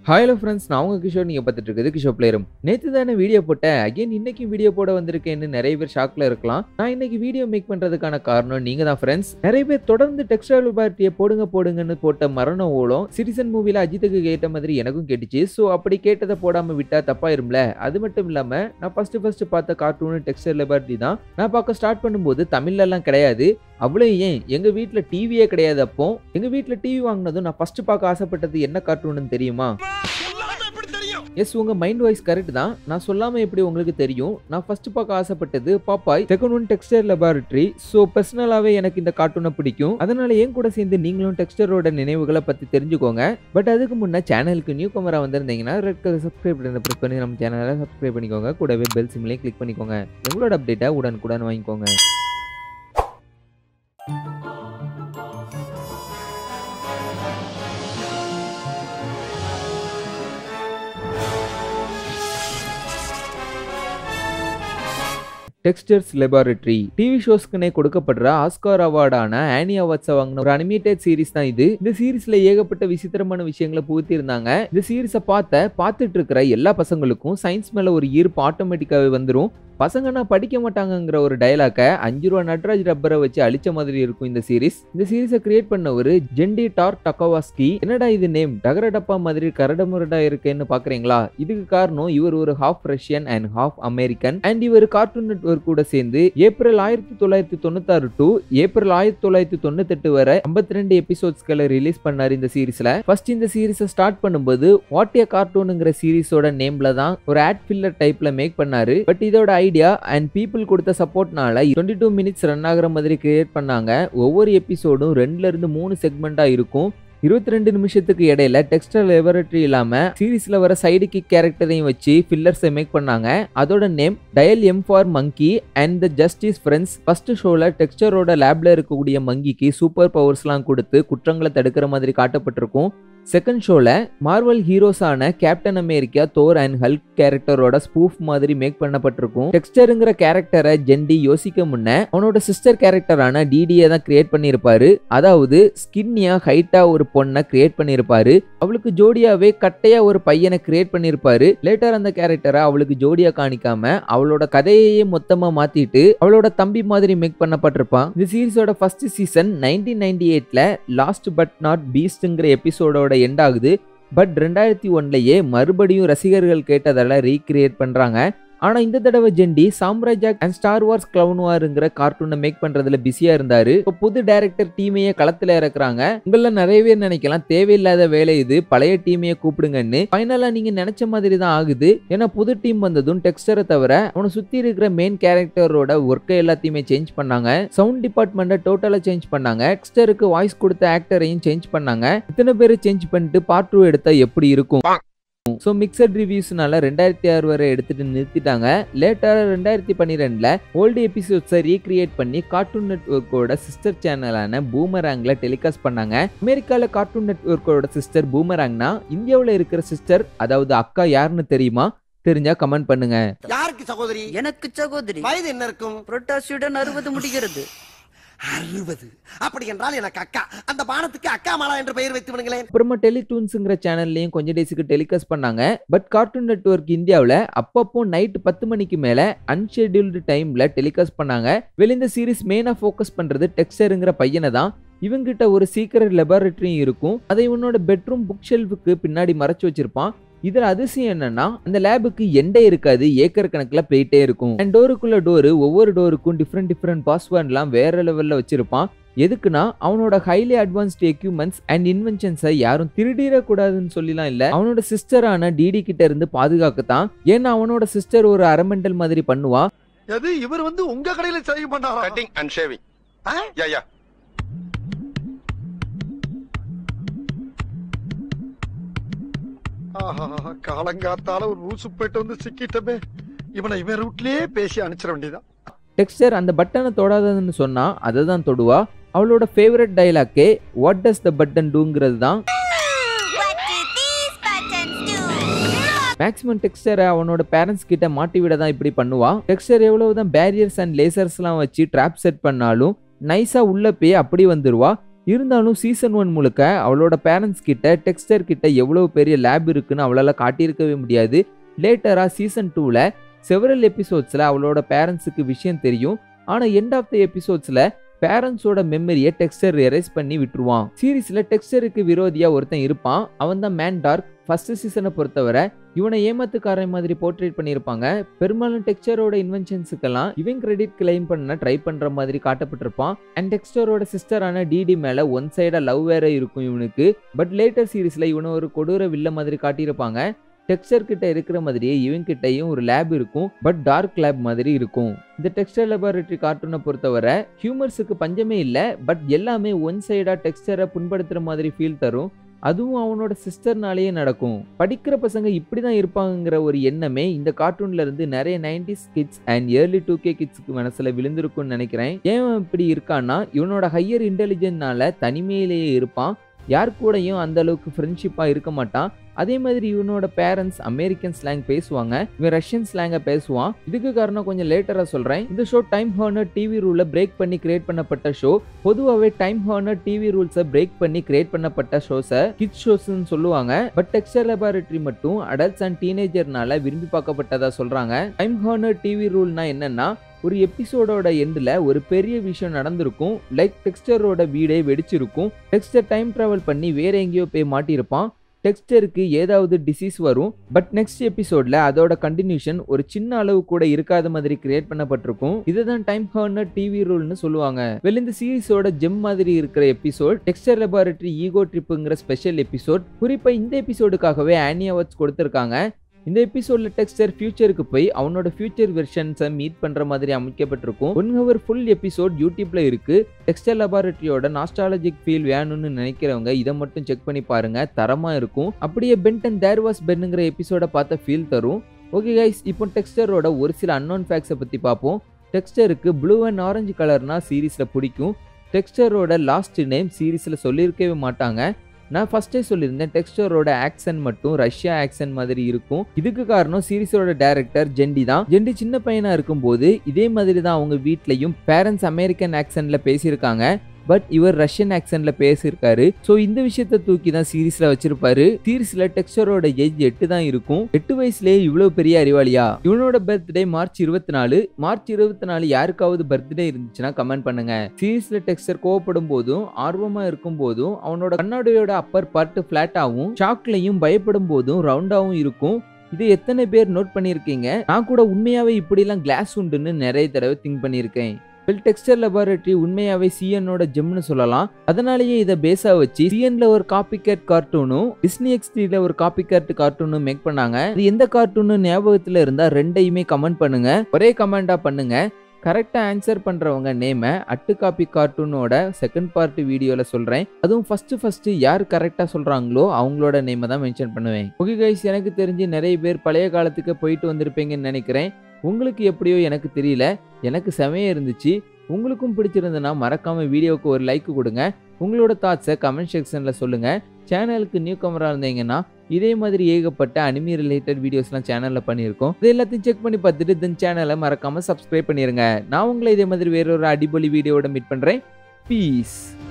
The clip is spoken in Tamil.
ஹலோ ஃப்ரெண்ட்ஸ் நான் உங்க கிஷோர் நீங்க பார்த்துட்டு இருக்குது கிஷோர் பிளேயரும் நேற்று தானே வீடியோ போட்டேன் அகைன் இன்னைக்கு வீடியோ போட வந்திருக்கேன்னு நிறைய பேர் ஷாக்ல இருக்கலாம் நான் இன்னைக்கு வீடியோ மேக் பண்றதுக்கான காரணம் நீங்க தான் ஃப்ரெண்ட்ஸ் நிறைய பேர் தொடர்ந்து டெக்ஸ்டைல் பார்ட்டியை போடுங்க போடுங்கன்னு போட்ட மரண ஓலம் சிட்டிசன் மூவில அஜித்துக்கு கேட்ட மாதிரி எனக்கும் கேட்டுச்சு ஸோ அப்படி கேட்டதை போடாம விட்டா தப்பாயிரும்ல அது மட்டும் இல்லாம நான் ஃபர்ஸ்ட் ஃபர்ஸ்ட் பார்த்த கார்ட்டூன் டெக்ஸ்டைல் பார்ட்டி தான் நான் பார்க்க ஸ்டார்ட் பண்ணும்போது தமிழ்ல எல்லாம் கிடையாது அவ்வளோ ஏன் எங்க வீட்டில் டிவியே கிடையாது அப்போ எங்க வீட்டில் டிவி வாங்கினதும் நான் ஃபர்ஸ்ட் பார்க்க ஆசைப்பட்டது என்ன கார்ட்டூன்னு தெரியுமா எஸ் உங்க மைண்ட் வாய்ஸ் கரெக்ட் தான் நான் சொல்லாம எப்படி உங்களுக்கு தெரியும் நான் ஃபர்ஸ்ட் பார்க்க ஆசைப்பட்டது Popeye second one Dexter laboratory so பர்சனலாவே எனக்கு இந்த கார்ட்டூனை பிடிக்கும் அதனால என் கூட சேர்ந்து நீங்களும் டெக்ஸ்டரோட நினைவுகளை பத்தி தெரிஞ்சுக்கோங்க பட் அதுக்கு முன்னே சேனலுக்கு நியூ கமரா வந்திருந்தீங்கன்னா ரெட் கலர் சப்ஸ்கிரைப் பண்ணி ப்ரெஸ் பண்ணி நம்ம சேனலை சப்ஸ்கிரைப் பண்ணிக்கோங்க கூடவே பெல் சிம்லையும் கிளிக் பண்ணிக்கோங்க எங்களோட அப்டேட்டை உடனுக்குடன் வாங்கிக்கோங்க டெக்ஸ்டர்ஸ் லெபார்டரி டிவி ஷோஸ்க்குனே கொடுக்கப்படுற ஆஸ்கார் அவார்டான ஆனி அவார்ட்ஸை வாங்கின ஒரு அனிமேட்டட் சீரிஸ் தான் இது இந்த சீரிஸ்ல ஏகப்பட்ட விசித்திரமான விஷயங்களை புகுத்தி இருந்தாங்க இந்த சீரிஸை பார்த்த பார்த்துட்டு இருக்கிற எல்லா பசங்களுக்கும் சயின்ஸ் மேல ஒரு ஈர்ப்பு ஆட்டோமேட்டிக்காவே வந்துடும் பசங்கன்னா படிக்க மாட்டாங்கங்கிற ஒரு டயலாக்கை அஞ்சு ரூபா நட்ராஜ் ரப்பரை வச்சு அழிச்ச மாதிரி இருக்கும் இந்த சீரிஸ் இந்த சீரிஸை கிரியேட் பண்ணவர் ஜெண்டி டார் டக்கவாஸ்கி என்னடா இது நேம் டகர டப்பா மாதிரி கரடமுரடா இருக்கேன்னு பாக்குறீங்களா இதுக்கு காரணம் இவர் ஒரு half Russian and half American and இவர் கார்ட்டூன் நெட்வொர்க் கூட சேர்ந்து ஏப்ரல் ஆயிரத்தி தொள்ளாயிரத்தி தொண்ணூத்தாறு டு ஏப்ரல் ஆயிரத்தி தொள்ளாயிரத்தி தொண்ணூத்தெட்டு வரை ஐம்பத்தி ரெண்டு எபிசோட்ஸ்களை ரிலீஸ் பண்ணாரு இந்த சீரிஸ்ல ஃபர்ஸ்ட் இந்த சீரிஸை ஸ்டார்ட் பண்ணும்போது வாட் ஏ கார்ட்டூனுங்கிற சீரிஸோட நேம்ல தான் ஒரு ஆட் ஃபில்லர் டைப்ல மேக் பண்ணாரு பட் இதோட ஐடியா அண்ட் பீப்புள் கொடுத்த சப்போர்ட்னால டுவெண்ட்டி டூ மினிட்ஸ் ரன் ஆகுற மாதிரி கிரியேட் பண்ணாங்க ஒவ்வொரு எபிசோடும் ரெண்டுல இருந்து மூணு செக்மெண்டா இருக்கும் இருபத்தி ரெண்டு நிமிஷத்துக்கு இடையில டெக்ஸ்டர் லெபரட்டரி இல்லாம சீரிஸ்ல வர சைடு கிக் கேரக்டரையும் வச்சு ஃபில்லர்ஸை மேக் பண்ணாங்க அதோட name dial M for monkey and the justice friends first ஷோல டெக்ஸ்டரோட லேப்ல இருக்கக்கூடிய மங்கிக்கு சூப்பர் பவர்ஸ்லாம் கொடுத்து குற்றங்களை தடுக்கிற மாதிரி காட்டப்பட்டிருக்கும் செகண்ட் ஷோல மார்வல் ஹீரோஸான captain America Thor and Hulk கேரக்டரோட ஸ்பூஃப் மாதிரி மேக் பண்ணப்பட்டிருக்கும் டெக்ஸ்டருங்கிற கேரக்டரை ஜெண்டி யோசிக்க முன்ன அவனோட சிஸ்டர் கேரக்டரான டிடியை தான் கிரியேட் பண்ணியிருப்பாரு அதாவது ஸ்கின்னியா ஹைட்டா ஒரு பொண்ணை கிரியேட் பண்ணியிருப்பாரு அவளுக்கு ஜோடியாவே கட்டையா ஒரு பையனை கிரியேட் பண்ணியிருப்பாரு லேட்டர் அந்த கேரக்டரை அவளுக்கு ஜோடியா காணிக்காம அவளோட கதையையே மொத்தமா மாத்திட்டு அவளோட தம்பி மாதிரி மேக் பண்ணப்பட்டிருப்பான் இந்த சீரிஸோட ஃபர்ஸ்ட் சீசன் நைன்டீன் நைன்டி எயிட்ல லாஸ்ட் பட் நாட் பீஸ்ட்ங்கிற எபிசோடோட எண்ட் ஆகுது பட் ரெண்டாயிரத்தி ஒன்லயே மறுபடியும் ரசிகர்கள் கேட்டதால ரீக்ரியேட் பண்றாங்க ஆனா இந்த தடவை Genndy Samurai Jack and Star Wars கிளவுன்வாருங்கிற கார்ட்டூனை மேக் பண்றதுல பிஸியா இருந்தாரு இப்போ புது டைரக்டர் டீமையே களத்துல இறக்குறாங்க உங்கள நிறைய பேர் நினைக்கலாம் தேவையில்லாத வேலை இது பழைய டீமையே கூப்பிடுங்கன்னு ஃபைனலா நீங்க நினைச்ச மாதிரி தான் ஆகுது ஏன்னா புது டீம் வந்ததும் டெக்ஸ்டரை தவிர அவனை சுத்தி இருக்கிற மெயின் கேரக்டரோட ஒர்க்கை எல்லாத்தையுமே சேஞ்ச் பண்ணாங்க சவுண்ட் டிபார்ட்மெண்ட்டை டோட்டலா சேஞ்ச் பண்ணாங்க டெக்ஸ்டருக்கு வாய்ஸ் கொடுத்த ஆக்டரையும் சேஞ்ச் பண்ணாங்க இத்தனை பேரை சேஞ்ச் பண்ணிட்டு பார்ட் டூ எடுத்தா எப்படி இருக்கும் ஸோ மிக்சட் ரிவ்யூஸ்னால ரெண்டாயிரத்தி ஆறு வரை எடுத்துட்டு நிறுத்திட்டாங்க லேட்டராக ரெண்டாயிரத்தி பன்னிரெண்டில் ஓல்டு எபிசோட்ஸை ரீக்ரியேட் பண்ணி கார்ட்டூன் நெட்ஒர்க்கோட சிஸ்டர் சேனலான பூமராங்கில் டெலிகாஸ்ட் பண்ணாங்க அமெரிக்காவில் கார்ட்டூன் நெட்ஒர்க்கோட சிஸ்டர் பூமராங்னா இந்தியாவில் இருக்கிற சிஸ்டர் அதாவது அக்கா யாருன்னு தெரியுமா தெரிஞ்சா கமெண்ட் பண்ணுங்க யாருக்கு சகோதரி எனக்கு சகோதரி வயது என்ன இருக்கும் புரட்டாசியுடன் அறுபது முடிகிறது அறுபது அப்படி என்றால் எனக்கு அக்கா அந்த பானத்துக்கு அக்கா மாலா என்று பெயர் வைத்து விடுங்களேன் அப்புறமா டெலிடூன்ஸுங்கிற சேனல்லையும் கொஞ்சம் டேஸுக்கு டெலிகாஸ்ட் பண்ணாங்க பட் கார்ட்டூன் நெட்ஒர்க் இந்தியாவில் அப்பப்போ நைட் பத்து மணிக்கு மேலே அன்ஷெட்யூல்டு டைமில் டெலிகாஸ்ட் பண்ணாங்க வெளிந்த சீரிஸ் மெயினாக ஃபோக்கஸ் பண்ணுறது டெக்ஸ்டருங்கிற பையனை தான் இவங்கிட்ட ஒரு சீக்கிரம் லெபார்டரியும் இருக்கும் அதை இவனோட பெட்ரூம் புக் ஷெல்ஃபுக்கு பின்னாடி மறைச்சு வச்சிருப்பான் இதுல அதிசயம் என்னன்னா அந்த லேபுக்கு எண்டே இருக்காது ஏக்கர் கணக்குல போயிட்டே இருக்கும் அண்ட் டோருக்குள்ள டோரு ஒவ்வொரு டோருக்கும் டிஃப்ரெண்ட் டிஃப்ரெண்ட் பாஸ்வேர்ட்லாம் வேற லெவல்ல வச்சிருப்பான் எதுக்குன்னா அவனோட ஹைலி அட்வான்ஸ்டு எக்யூப்மெண்ட்ஸ் அண்ட் இன்வென்ஷன்ஸை யாரும் திருடிடக்கூடாதுன்னு சொல்லிலாம் இல்ல அவனோட சிஸ்டரான டிடி கிட்ட இருந்து பாதுகாக்கத்தான் ஏன்னா அவனோட சிஸ்டர் ஒரு அரமெண்டல் மாதிரி பண்ணுவா எது இவர் வந்து உங்க கடையில செய்ய மாட்டாரா கட்டிங் அண்ட் ஷேவிங் ஆ? யா யா ஆஹா காலங்காத்தால ஒரு ரூசு போயிட்டு வந்து சிக்கிட்டமே இவனை இவன் ரூட்லயே பேசி அனுப்பிச்சிட வேண்டியதான் டெக்ஸ்டர் அந்த பட்டனை தொடாததுன்னு சொன்னா அதை தான் தொடுவா அவளோட ஃபேவரட் டைலாக்கே வாட் டஸ் த பட்டன் டூங்கிறது தான் What do these buttons do? Maximum டெக்ஸ்டரை அவனோட பேரண்ட்ஸ் கிட்ட மாட்டி விட தான் இப்படி பண்ணுவா டெக்ஸ்டர் எவ்வளவுதான் பேரியர்ஸ் அண்ட் லேசர்ஸ்லாம் வச்சு ட்ராப் செட் பண்ணாலும் நைஸா உள்ள போய் அப்படி வந்துருவா இருந்தாலும் சீசன் ஒன் முழுக்க அவளோட பேரண்ட்ஸ் கிட்ட டெக்ஸ்டர் கிட்ட எவ்வளவு பெரிய லேப் இருக்குன்னு அவளால காட்டியிருக்கவே முடியாது லேட்டரா சீசன் டூவில் செவரல் எபிசோட்ஸில் அவளோட பேரண்ட்ஸுக்கு விஷயம் தெரியும் ஆனால் எண்ட் ஆஃப் த எபிசோட்ஸில் பேரண்ட்ஸோட மெமரியை டெக்ஸ்டர் எரேஸ் பண்ணி விட்டுருவான் சீரீஸில் டெக்ஸ்டருக்கு விரோதியாக ஒருத்தன் இருப்பான் அவன் தான் மேன் டார்க் ஃபர்ஸ்ட் சீசனை பொறுத்தவரை இவனை ஏமாத்துக்காரன் மாதிரி போர்ட்ரேட் பண்ணியிருப்பாங்க பெரும்பாலும் டெக்ஸ்டரோட இன்வென்ஷன்ஸுக்கெல்லாம் இவன் கிரெடிட் கிளைம் பண்ண ட்ரை பண்ற மாதிரி காட்டப்பட்டிருப்பான் அண்ட் டெக்ஸ்டரோட சிஸ்டரான டிடி மேல ஒன் சைடா லவ் வேற இருக்கும் இவனுக்கு பட் லேட்டர் சீரீஸ்ல இவனை ஒரு கொடூர வில்ல மாதிரி காட்டியிருப்பாங்க டெக்ஸ்டர் கிட்ட இருக்கிற மாதிரியே இவன் கிட்டயும் ஒரு லேப் இருக்கும் பட் டார்க் லேப் மாதிரி இருக்கும் இந்த டெக்ஸ்டர் லெபார்டரி கார்ட்டூனை பொறுத்தவரை ஹியூமர்ஸுக்கு பஞ்சமே இல்லை பட் எல்லாமே ஒன் சைடா டெக்ஸ்டரை புண்படுத்துற மாதிரி ஃபீல் தரும் அதுவும் அவனோட சிஸ்டர்னாலேயே நடக்கும் படிக்கிற பசங்க இப்படி தான் இருப்பாங்கங்கிற ஒரு எண்ணமே இந்த கார்ட்டூன்ல இருந்து நிறைய nineties kids and early two K கிட்ஸ்க்கு மனசுல விழுந்திருக்கும்னு நினைக்கிறேன் ஏன் அவன் இப்படி இருக்கான்னா இவனோட ஹையர் இன்டெலிஜென்ட்னால தனிமையிலேயே இருப்பான் யார் கூடயும் அந்த அளவுக்கு ஃப்ரெண்ட்ஷிப்பா இருக்க மாட்டான் அதே மாதிரி இவனோட பேரண்ட்ஸ் அமெரிக்கன் ஸ்லாங் பேசுவாங்க இவன் ரஷ்யன் ஸ்லாங்க பேசுவான் இதுக்கு காரணம் கொஞ்சம் லேட்டரா சொல்றேன் இந்த ஷோ டைம் ஹார்னர் டிவி ரூலை பிரேக் பண்ணி கிரியேட் பண்ணப்பட்ட ஷோ பொதுவாகவே டைம் ஹார்னர் டிவி ரூல்ஸை பிரேக் பண்ணி கிரியேட் பண்ணப்பட்ட ஷோஸை கிட் ஷோஸ்னு சொல்லுவாங்க பட் டெக்ஸ்டர் லெபார்டரி மட்டும் அடல்ட்ஸ் அண்ட் டீனேஜர்னால விரும்பி பார்க்கப்பட்டதா சொல்றாங்க டைம் ஹார்னர் டிவி ரூல்னா என்னன்னா ஒரு எபிசோடோட எண்டில் ஒரு பெரிய விஷயம் நடந்திருக்கும் லைக் டெக்ஸ்டரோட வீடே வெடிச்சிருக்கும் டெக்ஸ்டர் டைம் டிராவல் பண்ணி வேற எங்கேயோ போய் மாட்டியிருப்பான் டெக்ஸ்டருக்கு ஏதாவது டிசீஸ் வரும் பட் நெக்ஸ்ட் எபிசோட்ல அதோட கண்டினியூஷன் ஒரு சின்ன அளவு கூட இருக்காத மாதிரி கிரியேட் பண்ணப்பட்டிருக்கும் இதுதான் டைம் ஹார்னர் டிவி ரூல்னு சொல்லுவாங்க வெளி இந்த சீரிஸோட ஜெம் மாதிரி இருக்கிற எபிசோட் டெக்ஸ்டர் லெபார்டரி ஈகோ ட்ரிப்புங்கிற ஸ்பெஷல் எபிசோட் குறிப்பா இந்த எபிசோடுக்காகவே ஆனி அவார்ட்ஸ் கொடுத்திருக்காங்க இந்த எபிசோட்ல டெக்ஸ்டர் ஃபியூச்சருக்கு போய் அவனோட ஃபியூச்சர் வெர்ஷன்ஸை மீட் பண்ற மாதிரி அமைக்கப்பட்டிருக்கும் ஒன் ஹவர் ஃபுல் எபிசோட் யூடியூப்ல இருக்கு டெக்ஸ்டர் லெபார்டரியோட நாஸ்டாலஜிக் ஃபீல் வேணும்னு நினைக்கிறவங்க இதை மட்டும் செக் பண்ணி பாருங்க தரமா இருக்கும் அப்படியே பென்டன் தேர் வாஸ் பென்னுங்கிற எபிசோட பார்த்த ஃபீல் தரும் ஓகே கைஸ் இப்போ டெக்ஸ்டரோட ஒரு சில அன்னோன் ஃபேக்ட்ஸை பற்றி பார்ப்போம் டெக்ஸ்டருக்கு ப்ளூ அண்ட் ஆரஞ்சு கலர்னா சீரீஸில் பிடிக்கும் டெக்ஸ்டரோட லாஸ்ட் நேம் சீரீஸில் சொல்லியிருக்கவே மாட்டாங்க நான் ஃபர்ஸ்டே சொல்லியிருந்தேன் டெக்ஸ்டரோட ஆக்சன் மட்டும் ரஷ்யா ஆக்சன் மாதிரி இருக்கும் இதுக்கு காரணம் சீரிஸோட டைரக்டர் ஜெண்டி தான் ஜெண்டி சின்ன பையனா இருக்கும்போது இதே மாதிரி தான் அவங்க வீட்லயும் பேரண்ட்ஸ் அமெரிக்கன் ஆக்சன்ல பேசியிருக்காங்க பட் இவர் ரஷ்யன் ஆக்சன்ல பேசியிருக்காரு ஸோ இந்த விஷயத்த தூக்கி தான் சீரீஸ்ல வச்சிருப்பாரு சீரீஸ்ல டெக்ஸ்டரோட ஏஜ் எட்டு தான் இருக்கும் எட்டு வயசுலயே இவ்வளவு பெரிய அறிவாளியா இவனோட பர்த்டே மார்ச் இருபத்தி நாலு மார்ச் இருபத்தி நாலு யாருக்காவது பர்த்டே இருந்துச்சுன்னா கமெண்ட் பண்ணுங்க சீரீஸ்ல டெக்ஸ்டர் கோவப்படும் போதும் ஆர்வமா இருக்கும் போதும் அவனோட கண்ணாடியோட அப்பர் பார்ட் ஃபிளாட்டாவும் ஷாக்லையும் பயப்படும் போதும் ரவுண்டாவும் இருக்கும் இது எத்தனை பேர் நோட் பண்ணியிருக்கீங்க நான் கூட உண்மையாவே இப்படிலாம் கிளாஸ் உண்டுன்னு நிறைய தடவை திங்க் பண்ணியிருக்கேன் வெல் டெக்ஸ்டர் லெபார்டரி உண்மையாவே சிஎன்னோட ஜெம்னு சொல்லலாம் அதனாலேயே இதை பேஸா வச்சு சிஎன்ல ஒரு காப்பி கேட் கார்ட்டூனும் டிஸ்னி எக்ஸ்டில ஒரு காப்பி கேட் கார்ட்டூனும் மேக் பண்ணாங்க இது எந்த கார்ட்டூனு ஞாபகத்துல இருந்தா ரெண்டையுமே கமெண்ட் பண்ணுங்க ஒரே கமெண்டா பண்ணுங்க கரெக்டாக ஆன்சர் பண்ணுறவங்க நேமை அட்டு காப்பி கார்ட்டூனோட செகண்ட் பார்ட் வீடியோவில் சொல்கிறேன் அதுவும் ஃபஸ்ட்டு ஃபஸ்ட்டு யார் கரெக்டாக சொல்கிறாங்களோ அவங்களோட நேமை தான் மென்ஷன் பண்ணுவேன் ஓகே கைஸ் எனக்கு தெரிஞ்சு நிறைய பேர் பழைய காலத்துக்கு போயிட்டு வந்திருப்பீங்கன்னு நினைக்கிறேன் உங்களுக்கு எப்படியோ எனக்கு தெரியல எனக்கு செமையாக இருந்துச்சு உங்களுக்கும் பிடிச்சிருந்ததுன்னா மறக்காம வீடியோவுக்கு ஒரு லைக் கொடுங்க உங்களோட தாட்ஸை கமெண்ட் செக்ஷனில் சொல்லுங்கள் சேனலுக்கு நியூ கமராக இருந்தீங்கன்னா இதே மாதிரி ஏகப்பட்ட அனிமி ரிலேட்டட் வீடியோஸ்லாம் சேனலில் பண்ணியிருக்கோம் இது எல்லாத்தையும் செக் பண்ணி பார்த்துட்டு தென் சேனலை மறக்காமல் சப்ஸ்கிரைப் பண்ணிடுங்க நான் உங்களை இதே மாதிரி வேறொரு அடிபொலி வீடியோவோட மீட் பண்ணுறேன் பீஸ்